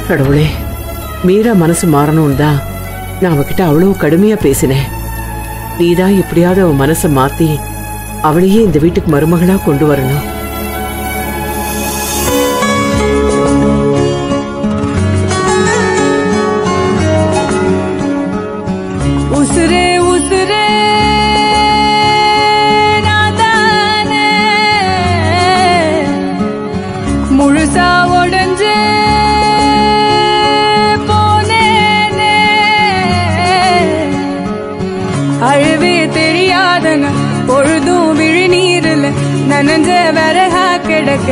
கடவுளே மீரா மனசு மாறணும்னு தான் நான் அவகிட்ட அவ்வளவு கடுமையா பேசினேன் நீதான் எப்படியாவது அவ மனசை மாத்தி அவளையே இந்த வீட்டுக்கு மருமகளா கொண்டு வரணும் உசுரே உசுரே நாதானே முழுசா உடஞ்சே போனேனே அழுவே தெரியாதங்க பொழுதும் விழிநீரில் நனஞ்ச வரகா கிடக்க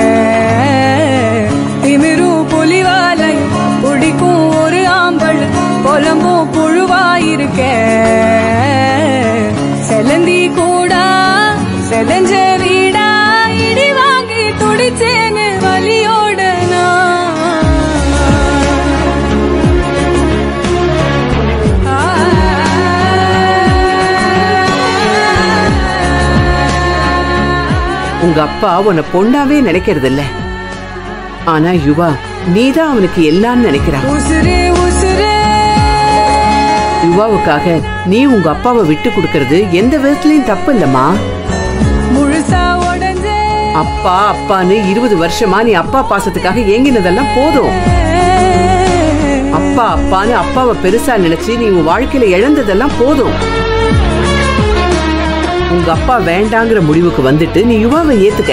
திமிரும் புலிவாலை பிடிக்கும் ஒரு ஆம்பல் புலம்பும் புழுவாயிருக்க செலந்தி கூடா செலஞ்ச வீடா இடி வாங்கி துடிச்சேன்னு வலியோட நான் உங்க அப்பா உன்னை பொண்ணாவே நினைக்கிறது இல்ல ஆனா யுவா நீதான் அவனுக்கு எல்லாம் நினைக்கிறான் உசுரே உசுரே யுவாவுக்காக நீ உங்க அப்பாவை விட்டு கொடுக்கறது எந்த விதத்துலயும் தப்பு இல்லம்மா முழுசா உடஞ்சே அப்பா அப்பான்னு இருபது வருஷமா நீ அப்பா பாசத்துக்காக ஏங்கினதெல்லாம் போதும் அப்பா அப்பான்னு அப்பாவை பெருசா நினைச்சு நீ உன் வாழ்க்கையில இழந்ததெல்லாம் போதும் உங்க அப்பா வேண்டாங்கிற முடிவுக்கு வந்துட்டு நீ யுவாவை ஏத்துக்க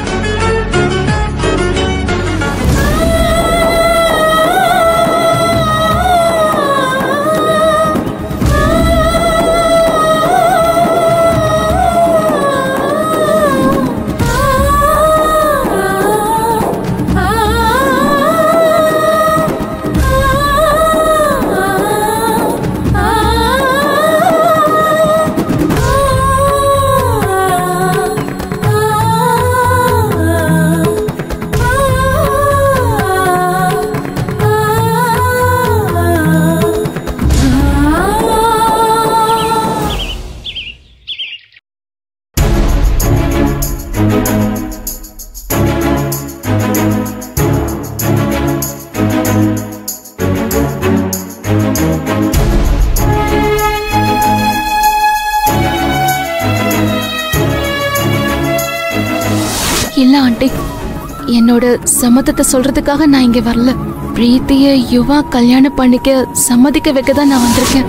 இல்ல ஆண்டி என்னோட சம்மதத்தை சொல்றதுக்காக நான் இங்க வரல பிரீத்திய யுவா கல்யாணம் பண்ணிக்க சம்மதிக்க வைக்க தான் நான் வந்திருக்கேன்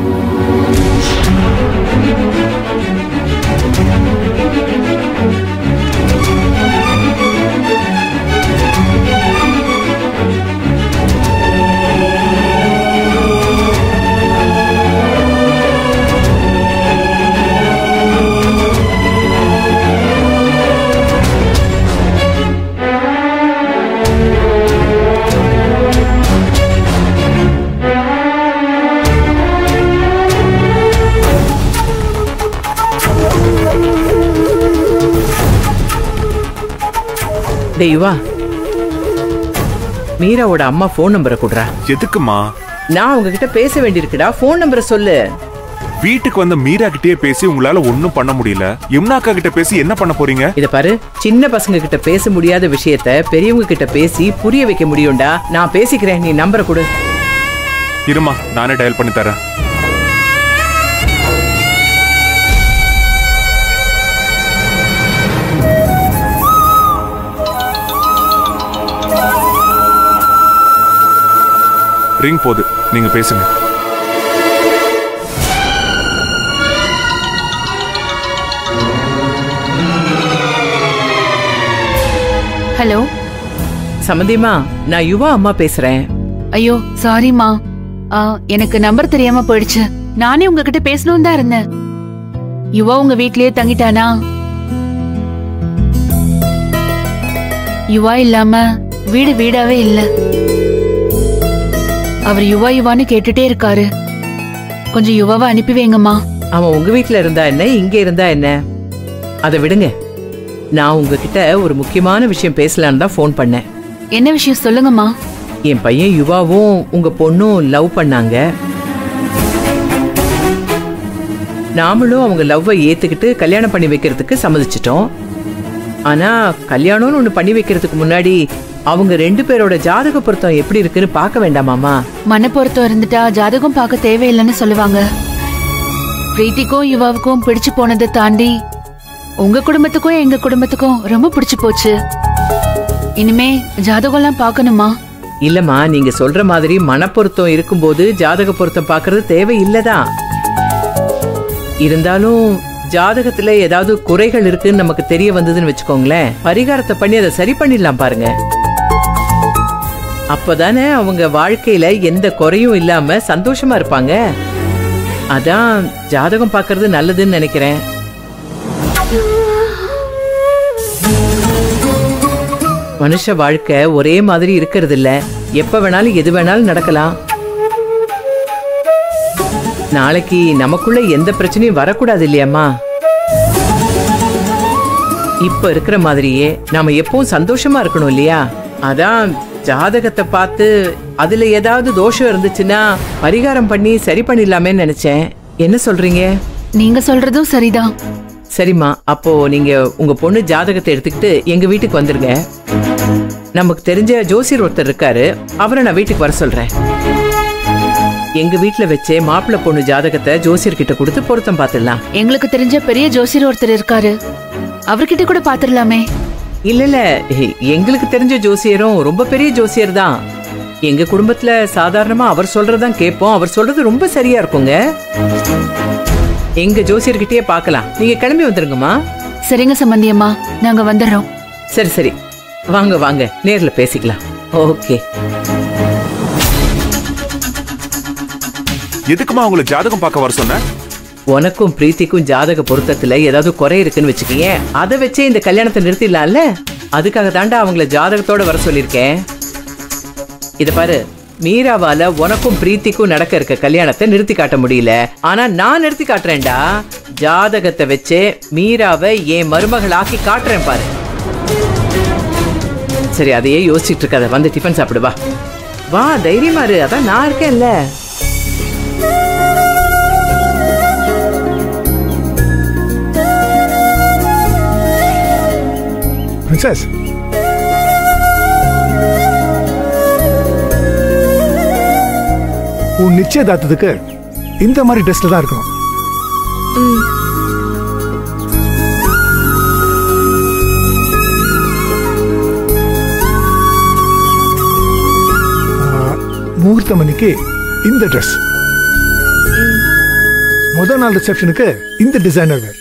டேய் யுவா மீராவோட அம்மா ஃபோன் நம்பரை கொடுறா எதுக்குமா நான் உங்ககிட்ட பேச வேண்டியிருக்குடா ஃபோன் நம்பரை சொல்லு வீட்டுக்கு வந்த மீரா கிட்டயே பேசி உங்களால ஒண்ணும் பண்ண முடியல யமுனாக்கா கிட்ட பேசி என்ன பண்ண போறீங்க இத பாரு சின்ன பசங்க கிட்ட பேச முடியாத விஷயத்த பெரியவங்க கிட்ட பேசி புரிய வைக்க முடியும்டா நான் பேசிக்கிறேன் நீ நம்பரை கொடு இருமா நானே டயல் பண்ணி தரேன் ரிங் போகுது நீங்க பேசுங்க ஹலோ சம்மந்தியமா நான் யுவா அம்மா பேசுறேன் ஐயோ சாரிம்மா ஆ, எனக்கு நம்பர் தெரியாம போயிடுச்சு நானே உங்ககிட்ட பேசணும் தான் இருந்தேன் யுவா உங்க வீட்லயே தங்கிட்டானா யுவா இல்லாம வீடு வீடாவே இல்ல அவர் யுவா யுவான்னு கேட்டுட்டே இருக்காரு கொஞ்சம் யுவாவை அனுப்பி வைங்கம்மா அவன் உங்க வீட்ல இருந்தா என்ன இங்க இருந்தா என்ன அதை விடுங்க நான் உங்ககிட்ட ஒரு முக்கியமான விஷயம் பேசலான்னு தான் ஃபோன் பண்ணேன் என்ன விஷயம் சொல்லுங்கம்மா என் பையன் யுவாவும் உங்க பொண்ணும் லவ் பண்ணாங்க நாமளும் அவங்க லவ்வை ஏத்துக்கிட்டு கல்யாணம் பண்ணி வைக்கிறதுக்கு சம்மதிச்சிட்டோம் ஆனா கல்யாணம்னு ஒண்ணு பண்ணி வைக்கிறதுக்கு முன்னாடி அவங்க ரெண்டு பேரோட ஜாதக பொருத்தம் எப்படி இருக்குன்னு பார்க்க வேண்டாமாமா மனப்பொருத்தம் இருந்துட்டா ஜாதகம் பார்க்க தேவையில்லைன்னு சொல்லுவாங்க பிரீத்திக்கும் யுவாவுக்கும் பிடிச்சு போனதை தாண்டி உங்க குடும்பத்துக்கும் எங்க குடும்பத்துக்கும் ரொம்ப பிடிச்சு போச்சு இனிமே ஜாதகம்லாம் பார்க்கணுமா இல்லம்மா நீங்க சொல்ற மாதிரி மனப்பொருத்தம் இருக்கும்போது ஜாதக பொருத்தம் பார்க்கறது தேவையில்லதான் இருந்தாலும் ஜாதகத்துல ஏதாவது குறைகள் இருக்குன்னு நமக்கு தெரிய வந்ததுன்னு வச்சுக்கோங்களேன் பரிகாரத்தை பண்ணி அதை சரி பண்ணிடலாம் பாருங்க அப்பதானே அவங்க வாழ்க்கையில எந்த குறையும் இல்லாம சந்தோஷமா இருப்பாங்க அதான் ஜாதகம் பார்க்கறது நல்லதுன்னு நினைக்கிறேன் மனுஷ வாழ்க்கை ஒரே மாதிரி இருக்கிறது இல்ல எப்ப வேணாலும் எது வேணாலும் நடக்கலாம் நாளைக்கு நமக்குள்ள எந்த பிரச்சனையும் வரக்கூடாது இல்லையாம்மா இப்ப இருக்கிற மாதிரியே நாம எப்பவும் சந்தோஷமா இருக்கணும் இல்லையா அதான் ஜாதகத்தை பார்த்து அதுல ஏதாவது தோஷம் இருந்துச்சுன்னா பரிகாரம் பண்ணி சரி பண்ணிடலாமேன்னு நினைச்சேன் என்ன சொல்றீங்க நீங்க சொல்றதும் சரிதான் சரிம்மா அப்போ நீங்க உங்க பொண்ணு ஜாதகத்தை எடுத்துக்கிட்டு எங்க வீட்டுக்கு வந்துருங்க நமக்கு தெரிஞ்ச ஜோசியர் ஒருத்தர் இருக்காரு அவரை நான் வீட்டுக்கு வர சொல்றேன் எங்க வீட்ல வச்சே மாப்பிள்ளை பொண்ணு ஜாதகத்தை ஜோசியர் கிட்ட கொடுத்து பொருத்தம் பார்த்துடலாம் எங்களுக்கு தெரிஞ்ச பெரிய ஜோசியர் ஒருத்தர் இருக்காரு அவர்கிட்ட கூட பாத்துடலாமே இல்ல இல்ல எ- எங்களுக்கு தெரிஞ்ச ஜோசியரும் ரொம்ப பெரிய ஜோசியர் தான் எங்க குடும்பத்துல சாதாரணமா அவர் சொல்றதான் கேட்போம் அவர் சொல்றது ரொம்ப சரியா இருக்குங்க எங்க ஜோசியர்கிட்டயே பார்க்கலாம் நீங்க கிளம்பி வந்துருங்கம்மா சரிங்க சம்பந்தியம்மா நாங்க வந்துடுறோம் சரி சரி வாங்க வாங்க நேர்ல பேசிக்கலாம் ஓகே எதுக்குமா உங்களை ஜாதகம் பார்க்க வர சொன்ன உனக்கும் பிரீத்திக்கும் ஜாதக பொருத்தத்துல ஏதாவது குறை இருக்குன்னு வச்சுக்கீங்க அதை வச்சே இந்த கல்யாணத்தை நிறுத்திடலாம்ல அதுக்காக தாண்டா அவங்கள ஜாதகத்தோட வர சொல்லியிருக்கேன் இத பாரு மீராவால உனக்கும் பிரீத்திக்கும் நடக்க இருக்க கல்யாணத்தை நிறுத்தி காட்ட முடியல ஆனா நான் நிறுத்தி காட்டுறேன்டா ஜாதகத்தை வச்சே மீராவை என் மருமகளாக்கி காட்டுறேன் பாரு சரி அதையே யோசிச்சுட்டு இருக்காத வந்து டிஃபன் சாப்பிடு வா வா தைரியமா இரு அதான் நான் இருக்கேன்ல பிரின்சஸ் உன் நிச்சயதார்த்தத்துக்கு இந்த மாதிரி ட்ரெஸ்ல தான் இருக்கணும் ஆ, முகூர்த்தம் அன்னைக்கு இந்த ட்ரெஸ் முதல் நாள் ரிசப்ஷனுக்கு இந்த டிசைனர் வேர்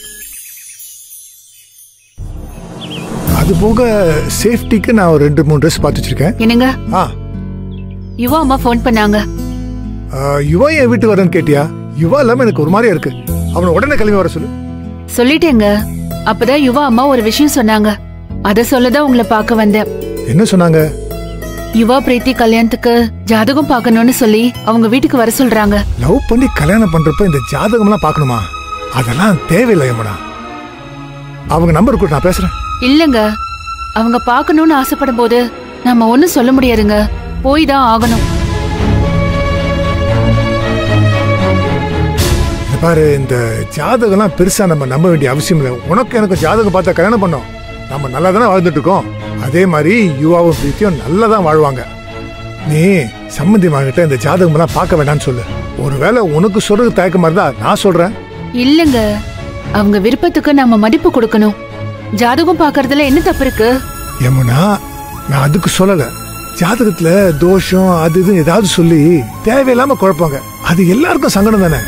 அது போக சேஃப்டிக்கு நான் ஒரு ரெண்டு மூணு ட்ரெஸ் பார்த்து வச்சிருக்கேன் என்னங்க ஆ யுவா அம்மா ஃபோன் பண்ணாங்க ஆ, யுவா என் வீட்டுக்கு வரேன்னு கேட்டியா யுவா இல்லாம எனக்கு ஒரு மாதிரியா இருக்கு அவனை உடனே கிளம்பி வர சொல்லு சொல்லிட்டேங்க அப்பதான் யுவா அம்மா ஒரு விஷயம் சொன்னாங்க அத சொல்லதான் உங்களை பார்க்க வந்தேன் என்ன சொன்னாங்க யுவா பிரீத்தி கல்யாணத்துக்கு ஜாதகம் பார்க்கணும்னு சொல்லி அவங்க வீட்டுக்கு வர சொல்றாங்க லவ் பண்ணி கல்யாணம் பண்றப்ப இந்த ஜாதகம்லாம் பார்க்கணுமா அதெல்லாம் தேவையில்லை யமுனா அவங்க நம்பர் கொடு நான் பேசுறேன் இல்லங்க அவங்க பார்க்கணும்னு ஆசைப்படும் போது நம்ம ஒண்ணும் சொல்ல முடியாதுங்க போய் தான் ஆகணும் இந்த பாரு இந்த ஜாதகம்லாம் பெருசா நம்ம நம்ப வேண்டிய அவசியம் இல்லை உனக்கு எனக்கு ஜாதகம் பார்த்தா கல்யாணம் பண்ணோம் நம்ம நல்லா தானே வாழ்ந்துட்டு இருக்கோம் அதே மாதிரி யுவாவும் பிரீத்தியும் நல்லா தான் வாழ்வாங்க நீ சம்மந்தி மகிட்ட இந்த ஜாதகம் எல்லாம் பார்க்க வேண்டாம்னு சொல்லு ஒருவேளை உனக்கு சொல்றது தயக்கமா இருந்தா நான் சொல்றேன் இல்லங்க அவங்க விருப்பத்துக்கு நம்ம மதிப்பு கொடுக்கணும் ஜாதகம் பார்க்கறதுல என்ன தப்பு இருக்கு யமுனா நான் அதுக்கு சொல்லல ஜாதகத்துல தோஷம் அது இது ஏதாவது சொல்லி தேவையில்லாம குழப்பாங்க அது எல்லாருக்கும் சங்கடம் தானே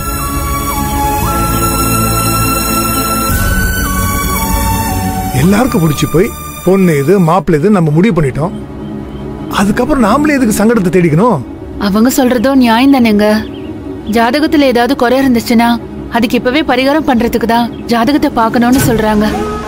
எல்லாருக்கும் பிடிச்சி போய் பொண்ணு இது மாப்பிள்ளை இது நம்ம முடிவு பண்ணிட்டோம் அதுக்கப்புறம் நாமளே எதுக்கு சங்கடத்தை தேடிக்கணும் அவங்க சொல்றதும் நியாயம் தானேங்க ஜாதகத்துல ஏதாவது குறை இருந்துச்சுன்னா அதுக்கு இப்பவே பரிகாரம் பண்றதுக்கு தான் ஜாதகத்தை பார்க்கணும்னு சொல்றாங்க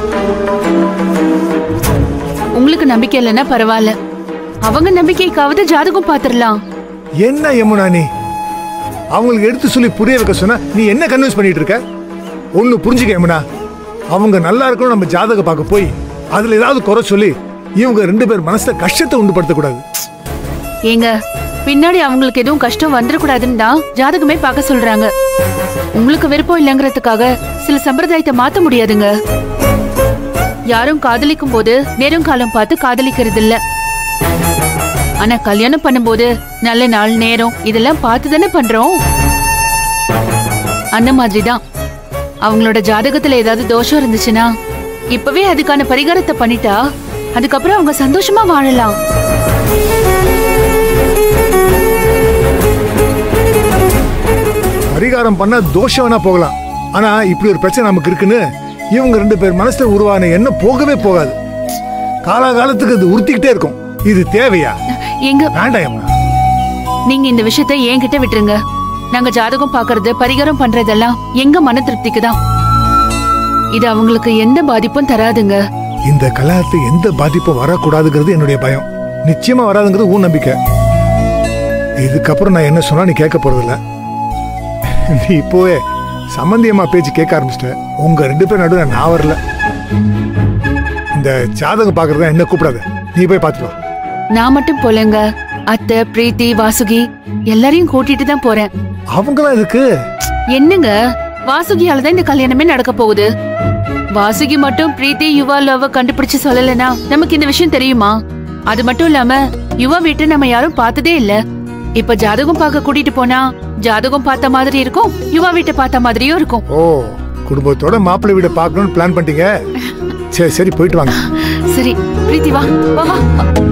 உங்களுக்கு நம்பிக்கை இல்லைன்னா பரவாயில்ல அவங்க நம்பிக்கைக்காவது ஜாதகம் பாத்துரலாம் என்ன யமுனா நீ அவங்களுக்கு எடுத்து சொல்லி புரிய வைக்க சொன்னா நீ என்ன கன்வின்ஸ் பண்ணிட்டு இருக்க ஒன்னு புரிஞ்சுக்க யமுனா அவங்க நல்லா இருக்கணும் நம்ம ஜாதக பார்க்க போய் அதுல ஏதாவது குறை சொல்லி இவங்க ரெண்டு பேர் மனசுல கஷ்டத்தை உண்டு படுத்தக்கூடாது ஏங்க பின்னாடி அவங்களுக்கு எதுவும் கஷ்டம் வந்துடக்கூடாதுன்னு தான் ஜாதகமே பார்க்க சொல்றாங்க உங்களுக்கு விருப்பம் இல்லைங்கிறதுக்காக சில சம்பிரதாயத்தை மாத்த முடியாதுங்க யாரும் காதலிக்கும் போது நேரம் காலம் பார்த்து காதலிக்கிறது இல்ல ஆனா கல்யாணம் பண்ணும்போது நல்ல நாள் நேரம் இதெல்லாம் பார்த்து தானே பண்றோம் அந்த மாதிரிதான் அவங்களோட ஜாதகத்துல ஏதாவது தோஷம் இருந்துச்சுன்னா இப்பவே அதுக்கான பரிகாரத்தை பண்ணிட்டா அதுக்கப்புறம் அவங்க சந்தோஷமா வாழலாம் பரிகாரம் பண்ண தோஷம் வேணா போகலாம் ஆனா இப்படி ஒரு பிரச்சனை நமக்கு இருக்குன்னு இவங்க ரெண்டு பேர் மனசுல உருவான எண்ணம் போகவே போகாது காலாகாலத்துக்கு இது உறுத்திக்கிட்டே இருக்கும் இது தேவையா எங்க வேண்டாம் யமுனா நீங்க இந்த விஷயத்தை என்கிட்ட விட்டுருங்க நாங்க ஜாதகம் பாக்குறது பரிகாரம் பண்றதெல்லாம் எங்க மன திருப்திக்கு தான் இது அவங்களுக்கு எந்த பாதிப்பும் தராதுங்க இந்த கல்யாணத்துக்கு எந்த பாதிப்பும் வரக்கூடாதுங்கிறது என்னுடைய பயம் நிச்சயமா வராதுங்கிறது உன் நம்பிக்கை இதுக்கப்புறம் நான் என்ன சொன்னா நீ கேட்க போறதில்ல நீ இப்போவே சம்பந்தியம்மா பேச்சு கேட்க ஆரம்பிச்சிட்ட உங்க ரெண்டு பேரும் நடுவில் நான் வரல இந்த ஜாதகம் பாக்குறதா என்ன கூப்பிடாத நீ போய் பார்த்துட்டு வா நான் மட்டும் போலங்க அத்தை பிரீத்தி வாசுகி எல்லாரையும் கூட்டிட்டு தான் போறேன் அவங்களாம் இதுக்கு என்னங்க வாசுகியால தான் இந்த கல்யாணமே நடக்க போகுது வாசுகி மட்டும் பிரீத்தி யுவா லவ் கண்டுபிடிச்சு சொல்லலைன்னா நமக்கு இந்த விஷயம் தெரியுமா அது மட்டும் இல்லாம யுவா வீட்டை நம்ம யாரும் பார்த்ததே இல்ல இப்ப ஜாதகம் பார்க்க கூட்டிட்டு போனா ஜாதகம் பார்த்த மாதிரி இருக்கும் யுவா வீட்டை பார்த்த மாதிரியும் இருக்கும் ஓ குடும்பத்தோட மாப்பிள்ளை வீடை பார்க்கணும்னு பிளான் பண்ணிட்டீங்க சரி சரி போயிட்டு வாங்க சரி பிரீத்தி வா வா வா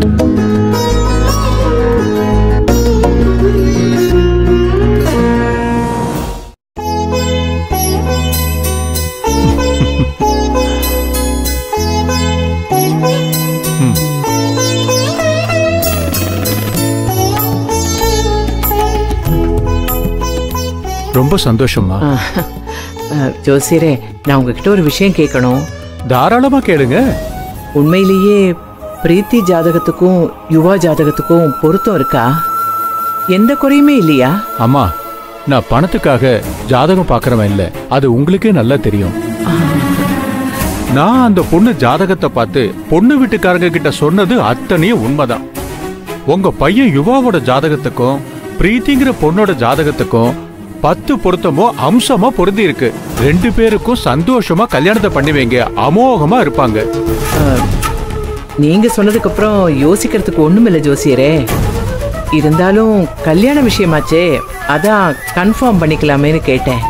ரொம்ப சந்தோஷமா அஹ், ஜோசியரே நான் உங்ககிட்ட ஒரு விஷயம் கேட்கணும் தாராளமா கேளுங்க உண்மையிலேயே பிரீத்தி ஜாதகத்துக்கும் யுவா ஜாதகத்துக்கும் பொருத்தம் இருக்கா எந்த குறையுமே இல்லையா அம்மா நான் பணத்துக்காக ஜாதகம் பார்க்கறவன் இல்ல அது உங்களுக்கே நல்லா தெரியும் நான் அந்த பொண்ணு ஜாதகத்தை பார்த்து பொண்ணு வீட்டுக்காரங்க கிட்ட சொன்னது அத்தனையும் உண்மைதான் உங்க பையன் யுவாவோட ஜாதகத்துக்கும் பிரீத்திங்கிற பொண்ணோட ஜாதகத்துக்கும் பத்து பொருத்தமோ அம்சமா பொருந்தி இருக்கு ரெண்டு பேருக்கும் சந்தோஷமா கல்யாணத்தை பண்ணி வைங்க அமோகமா இருப்பாங்க அஹ், நீங்க சொன்னதுக்கு அப்புறம் யோசிக்கிறதுக்கு ஒண்ணுமில்ல ஜோசியரே இருந்தாலும் கல்யாண விஷயமாச்சே அதான் கன்ஃபார்ம் பண்ணிக்கலாமேன்னு கேட்டேன்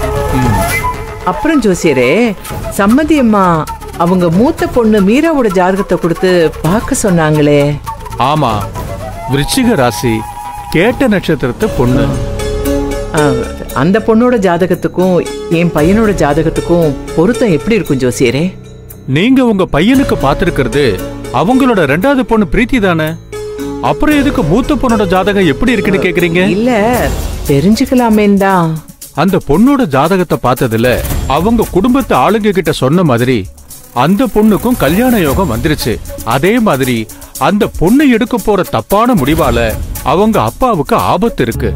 அப்புறம் ஜோசியரே சம்மதி அம்மா அவங்க மூத்த பொண்ணு மீராவோட ஜாதகத்தை கொடுத்து பார்க்க சொன்னாங்களே ஆமா விருச்சிக ராசி கேட்ட நட்சத்திரத்தை பொண்ணு அஹ், அந்த பொண்ணோட ஜாதகத்துக்கும் என் பையனோட ஜாதகத்துக்கும் பொருத்தம் எப்படி இருக்கும் ஜோசியரே நீங்க உங்க பையனுக்கு பார்த்திருக்கிறது அவங்களோட ரெண்டாவது பொண்ணு பிரீத்தி தானே அப்புறம் எதுக்கு மூத்த பொண்ணோட ஜாதகம் எப்படி இருக்குன்னு கேக்குறீங்க இல்ல தெரிஞ்சுக்கலாமேன்னு தான் அந்த பொண்ணோட ஜாதகத்தை பார்த்ததுல அவங்க குடும்பத்து ஆளுங்க கிட்ட சொன்ன மாதிரி அந்த பொண்ணுக்கும் கல்யாண யோகம் வந்துருச்சு அதே மாதிரி அந்த பொண்ணு எடுக்க போற தப்பான முடிவால அவங்க அப்பாவுக்கு ஆபத்து இருக்கு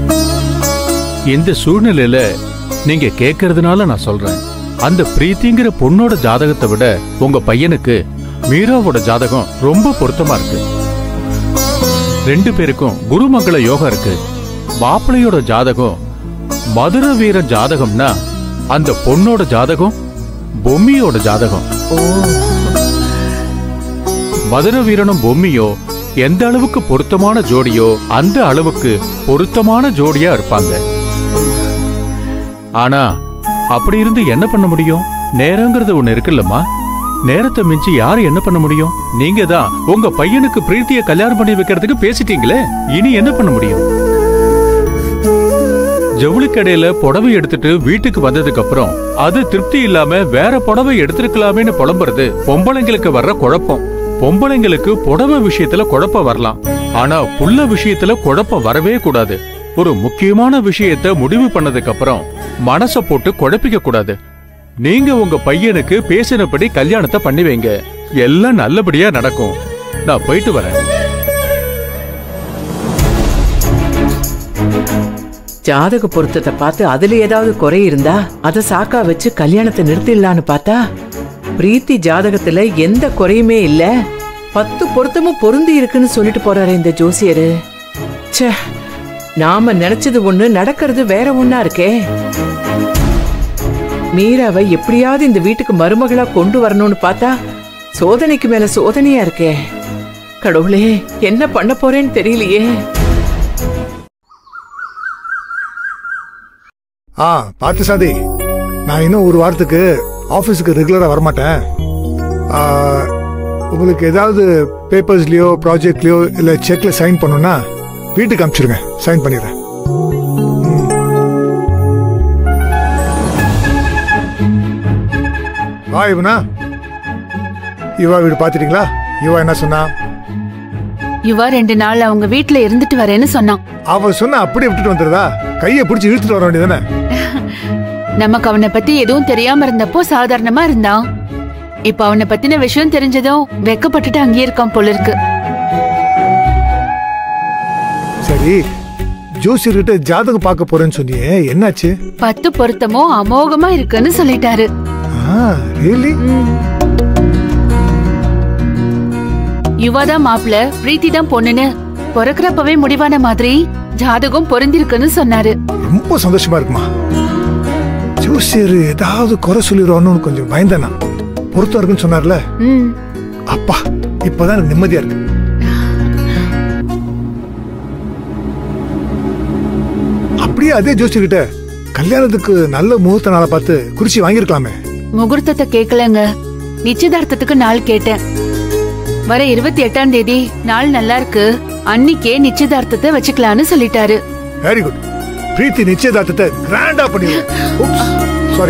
இந்த சூழ்நிலையில நீங்க கேக்குறதுனால நான் சொல்றேன் அந்த பிரீத்திங்கிற பொண்ணோட ஜாதகத்தை விட உங்க பையனுக்கு மீராவோட ஜாதகம் ரொம்ப பொருத்தமா இருக்கு ரெண்டு பேருக்கும் குருமங்கள யோகம் இருக்கு மாப்பிள்ளையோட ஜாதகம் மதுர வீர ஜாதகம்னா அந்த பொண்ணோட ஜாதகம் பொம்மியோட ஜாதகம் மதுர வீரனும் பொம்மியோ எந்த அளவுக்கு பொருத்தமான ஜோடியோ அந்த அளவுக்கு பொருத்தமான ஜோடியா இருப்பாங்க ஆனா அப்படி இருந்து என்ன பண்ண முடியும் நேரங்கிறது ஒண்ணு இருக்குல்லம்மா நேரத்தை மிஞ்சி யாரு என்ன பண்ண முடியும் நீங்க தான் உங்க பையனுக்கு பிரீத்திய கல்யாணம் பண்ணி வைக்கிறதுக்கு பேசிட்டீங்களே இனி என்ன பண்ண முடியும் ஜவுளி கடையில புடவை எடுத்துட்டு வீட்டுக்கு வந்ததுக்கு அப்புறம் அது திருப்தி இல்லாம வேற புடவை எடுத்திருக்கலாமேன்னு புலம்புறது பொம்பளைங்களுக்கு வர்ற குழப்பம் பொம்பளைங்களுக்கு புடவை விஷயத்துல குழப்பம் வரலாம் ஆனா புள்ள விஷயத்துல குழப்பம் வரவே கூடாது ஒரு முக்கியமான விஷயத்த முடிவு பண்ணதுக்கு அப்புறம் மனச போட்டு குழப்பிக்க கூடாது நீங்க உங்க பையனுக்கு பேசினபடி கல்யாணத்தை பண்ணி வைங்க எல்லாம் நல்லபடியா நடக்கும் நான் போயிட்டு வரேன் ஜாதக பொருத்தத்தை பார்த்து அதுல ஏதாவது குறை இருந்தா அதை சாக்கா வச்சு கல்யாணத்தை நிறுத்திடலான்னு பார்த்தா பிரீத்தி ஜாதகத்துல எந்த குறையுமே இல்ல பத்து பொருத்தமும் பொருந்தி இருக்குன்னு சொல்லிட்டு போறாரு இந்த ஜோசியரு ச்சே நாம நினைச்சது ஒண்ணு நடக்கிறது வேற ஒண்ணா இருக்கே மீராவை எப்படியாவது இந்த வீட்டுக்கு மருமகளா கொண்டு வரணும்னு பார்த்தா சோதனைக்கு மேல சோதனையா இருக்கே கடவுளே என்ன பண்ண போறேன்னு தெரியலையே ஆ பார்த்து சாதி நான் இன்னும் ஒரு வாரத்துக்கு ஆஃபீஸுக்கு ரெகுலராக வரமாட்டேன் ஆ, உங்களுக்கு ஏதாவது பேப்பர்ஸ்லயோ ப்ராஜெக்ட்லயோ இல்லை செக்ல சைன் பண்ணணும்னா வீட்டுக்கு அனுப்பிச்சிருங்க சைன் பண்ணிடுறேன் வா இவனா இவா வீடு பார்த்துட்டீங்களா இவா என்ன சொன்னா யுவா ரெண்டு நாள் அவங்க வீட்ல இருந்துட்டு வரேன்னு சொன்னான் அவ சொன்ன அப்படியே விட்டுட்டு வந்துடுறதா கையை பிடிச்சி இழுத்துட்டு வர வேண்டியதானே நமக்கு அவனை பத்தி எதுவும் தெரியாம இருந்தப்போ சாதாரணமா இருந்தான் இப்ப அவனை பத்தின விஷயம் தெரிஞ்சதும் வெக்கப்பட்டுட்டு அங்கேயே இருக்கான் போல இருக்கு சரி ஜோசியர்கிட்ட ஜாதகம் பார்க்க போறேன்னு சொன்னியே என்னாச்சு பத்து பொருத்தமும் அமோகமா இருக்குன்னு சொல்லிட்டாரு ஆ ரியலி யுவா தான் மாப்பிள்ள பிரீத்தி தான் பொண்ணுன்னு பிறக்கிறப்பவே முடிவான மாதிரி ஜாதகம் பொருந்திருக்குன்னு சொன்னாரு ரொம்ப சந்தோஷமா இருக்குமா ஜோசியர் ஏதாவது குறை சொல்லிடுவான்னு கொஞ்சம் பயந்தேனா பொருத்தம் இருக்குன்னு சொன்னார்ல ம் அப்பா இப்பதான் எனக்கு நிம்மதியா இருக்கு அப்படியே அதே ஜோசியர்கிட்ட கல்யாணத்துக்கு நல்ல முகூர்த்த நாளை பார்த்து குறிச்சி வாங்கியிருக்கலாமே முகூர்த்தத்தை கேட்கலங்க நிச்சயதார்த்தத்துக்கு நாள் கேட்டேன் வர இருபத்தி எட்டாம் தேதி நாள் நல்லா இருக்கு அன்னிக்கே நிச்சயதார்த்தத்தை வச்சுக்கலான்னு சொல்லிட்டாரு வெரி குட் பிரீத்தி நிச்சயதார்த்தத்தை கிராண்டா பண்ணிடுவோம் சாரி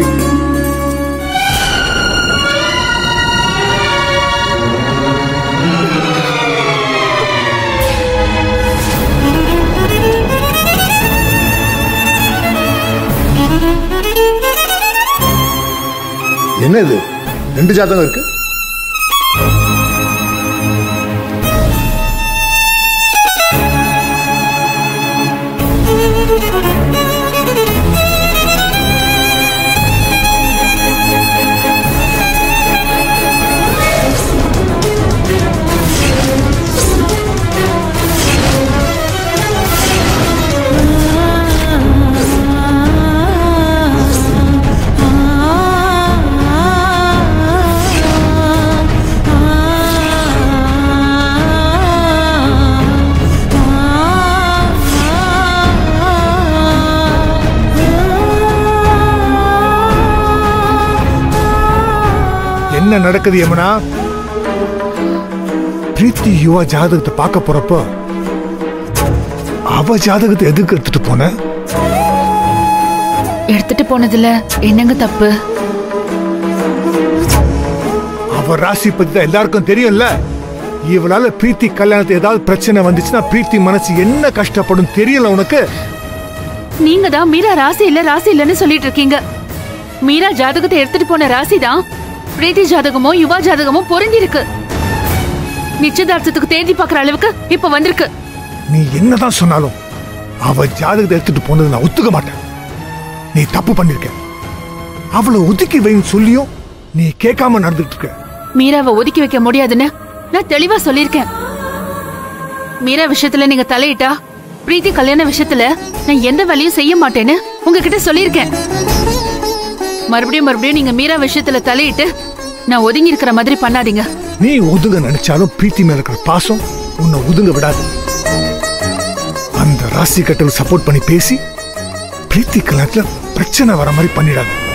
என்ன இது ரெண்டு ஜாதகம் இருக்கு என்ன நடக்குது யமுனா பிரீத்தி யுவா ஜாதகத்தை பார்க்க போறப்போ அவ ஜாதகத்தை எதுக்கு எடுத்துட்டு போன எடுத்துட்டு போனதுல என்னங்க தப்பு அவ ராசி பத்தி தான் எல்லாருக்கும் தெரியும்ல இவளால பிரீத்தி கல்யாணத்தை ஏதாவது பிரச்சனை வந்துச்சுன்னா பிரீத்தி மனசு என்ன கஷ்டப்படும் தெரியல உனக்கு நீங்க தான் மீரா ராசி இல்ல ராசி இல்லன்னு சொல்லிட்டு இருக்கீங்க மீரா ஜாதகத்தை எடுத்துட்டு போன ராசி தான் பிரீத்தி ஜாதகமோ யுவா ஜாதகமோ பொருந்தி இருக்கு நிச்சயதார்த்தத்துக்கு தேதி பார்க்கற அளவுக்கு இப்ப வந்திருக்கு நீ என்னதான் சொன்னாலும் அவ ஜாதகத்தை எடுத்துட்டு போனது நான் ஒத்துக்க மாட்டேன் நீ தப்பு பண்ணிருக்க அவளை ஒதுக்கி வைன்னு சொல்லியும் நீ கேட்காம நடந்துட்டு இருக்க மீராவை ஒதுக்கி வைக்க முடியாதுன்னு நான் தெளிவா சொல்லியிருக்கேன் மீரா விஷயத்துல நீங்க தலையிட்டா பிரீத்தி கல்யாண விஷயத்துல நான் எந்த வேலையும் செய்ய மாட்டேன்னு உங்ககிட்ட சொல்லியிருக்கேன் மறுபடியும் மறுபடியும் நீங்க மீரா விஷயத்துல தலையிட்டு நான் ஒதுங்கி இருக்கிற மாதிரி பண்ணாதீங்க நீ ஒதுங்க நினைச்சாலும் பிரீத்தி மேல இருக்கிற பாசம் உன்னை ஒதுங்க விடாது அந்த ராசி கட்டல் சப்போர்ட் பண்ணி பேசி பிரீத்தி கல்யாணத்துல பிரச்சனை வர மாதிரி பண்ணிடாது